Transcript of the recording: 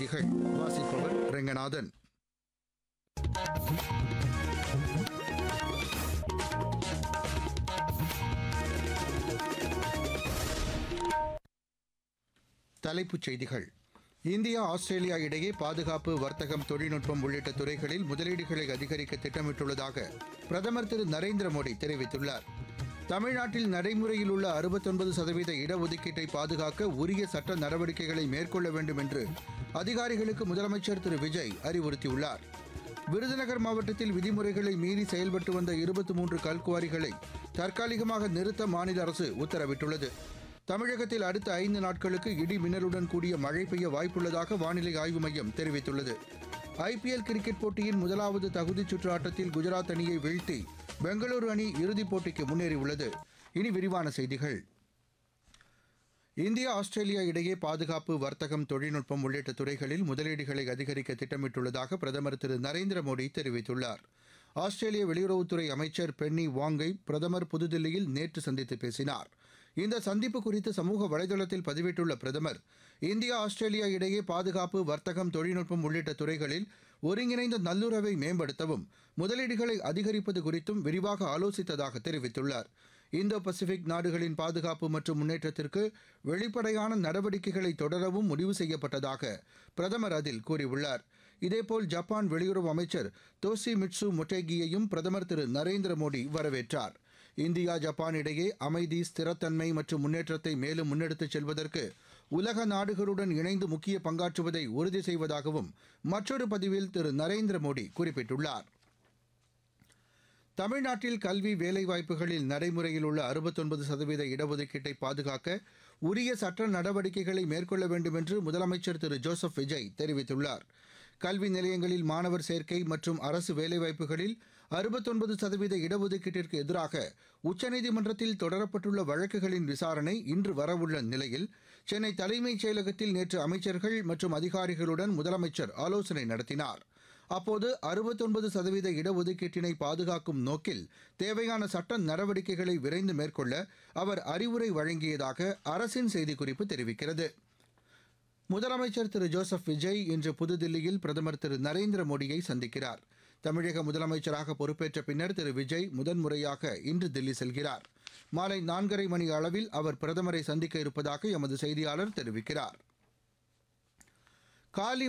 செய்திகள் வாசிப்பவர் ரெங்கநாதன் தலைப்புச் செய்திகள் இந்தியா ஆஸ்திரேலியா இடையே பாதுகாப்பு வர்த்தகம் தொழில்நுட்பம் உள்ளிட்ட துறைகளில் முதலீடுகளை அதிகரிக்க திட்டமிட்டுள்ளதாக பிரதமர் திரு நரேந்திர மோடி தெரிவித்துள்ளார் தமிழ்நாட்டில் நடைமுறையில் உள்ள அறுபத்தொன்பது சதவீத இடஒதுக்கீட்டை பாதுகாக்க உரிய சட்ட நடவடிக்கைகளை மேற்கொள்ள வேண்டும் என்று அதிகாரிகளுக்கு முதலமைச்சர் திரு விஜய் அறிவுறுத்தியுள்ளார் விருதுநகர் மாவட்டத்தில் விதிமுறைகளை மீறி செயல்பட்டு வந்த இருபத்தி மூன்று கல்குவாரிகளை தற்காலிகமாக நிறுத்த மாநில அரசு உத்தரவிட்டுள்ளது தமிழகத்தில் அடுத்த ஐந்து நாட்களுக்கு இடி மின்னலுடன் கூடிய மழை பெய்ய வாய்ப்புள்ளதாக வானிலை ஆய்வு மையம் தெரிவித்துள்ளது ஐபிஎல் கிரிக்கெட் போட்டியின் முதலாவது தகுதிச் சுற்று ஆட்டத்தில் குஜராத் அணியை வீழ்த்தி பெங்களூரு அணி இறுதிப் போட்டிக்கு முன்னேறியுள்ளது இனி விரிவான செய்திகள் இந்தியா ஆஸ்திரேலியா இடையே பாதுகாப்பு வர்த்தகம் தொழில்நுட்பம் உள்ளிட்ட துறைகளில் முதலீடுகளை அதிகரிக்க திட்டமிட்டுள்ளதாக பிரதமர் திரு நரேந்திர மோடி தெரிவித்துள்ளார் ஆஸ்திரேலிய வெளியுறவுத்துறை அமைச்சர் பென்னி வாங்கை பிரதமர் புதுதில்லியில் நேற்று சந்தித்து பேசினார் இந்த சந்திப்பு குறித்து சமூக வலைதளத்தில் பதிவிட்டுள்ள பிரதமர் இந்தியா ஆஸ்திரேலியா இடையே பாதுகாப்பு வர்த்தகம் தொழில்நுட்பம் உள்ளிட்ட துறைகளில் ஒருங்கிணைந்த நல்லுறவை மேம்படுத்தவும் முதலீடுகளை அதிகரிப்பது குறித்தும் விரிவாக ஆலோசித்ததாக தெரிவித்துள்ளார் இந்தோ பசிபிக் நாடுகளின் பாதுகாப்பு மற்றும் முன்னேற்றத்திற்கு வெளிப்படையான நடவடிக்கைகளை தொடரவும் முடிவு செய்யப்பட்டதாக பிரதமர் அதில் கூறியுள்ளார் இதேபோல் ஜப்பான் வெளியுறவு அமைச்சர் தோசி மிட்சு மொட்டேகியையும் பிரதமர் திரு நரேந்திர மோடி வரவேற்றார் இந்தியா ஜப்பான் இடையே அமைதி ஸ்திரத்தன்மை மற்றும் முன்னேற்றத்தை மேலும் முன்னெடுத்துச் செல்வதற்கு உலக நாடுகளுடன் இணைந்து முக்கிய பங்காற்றுவதை உறுதி செய்வதாகவும் மற்றொரு பதிவில் திரு நரேந்திர மோடி குறிப்பிட்டுள்ளார் தமிழ்நாட்டில் கல்வி வேலைவாய்ப்புகளில் நடைமுறையில் உள்ள அறுபத்தொன்பது சதவீத இடஒதுக்கீட்டை பாதுகாக்க உரிய சட்ட நடவடிக்கைகளை மேற்கொள்ள வேண்டும் என்று முதலமைச்சர் திரு ஜோசப் விஜய் தெரிவித்துள்ளார் கல்வி நிலையங்களில் மாணவர் சேர்க்கை மற்றும் அரசு வேலைவாய்ப்புகளில் அறுபத்தொன்பது சதவீத இடஒதுக்கீட்டிற்கு எதிராக உச்சநீதிமன்றத்தில் தொடரப்பட்டுள்ள வழக்குகளின் விசாரணை இன்று வரவுள்ள நிலையில் சென்னை தலைமைச் செயலகத்தில் நேற்று அமைச்சர்கள் மற்றும் அதிகாரிகளுடன் முதலமைச்சர் ஆலோசனை நடத்தினார் அப்போது அறுபத்தொன்பது சதவீத இடஒதுக்கீட்டினை பாதுகாக்கும் நோக்கில் தேவையான சட்ட நடவடிக்கைகளை விரைந்து மேற்கொள்ள அவர் அறிவுரை வழங்கியதாக அரசின் செய்திக்குறிப்பு தெரிவிக்கிறது முதலமைச்சர் திரு ஜோசப் விஜய் இன்று புதுதில்லியில் பிரதமர் திரு நரேந்திர மோடியை சந்திக்கிறார் தமிழக முதலமைச்சராக பொறுப்பேற்ற பின்னர் திரு விஜய் முதன்முறையாக இன்று தில்லி செல்கிறார் மாலை நான்கரை மணி அளவில் அவர் பிரதமரை சந்திக்க இருப்பதாக எமது செய்தியாளர் தெரிவிக்கிறார் காலி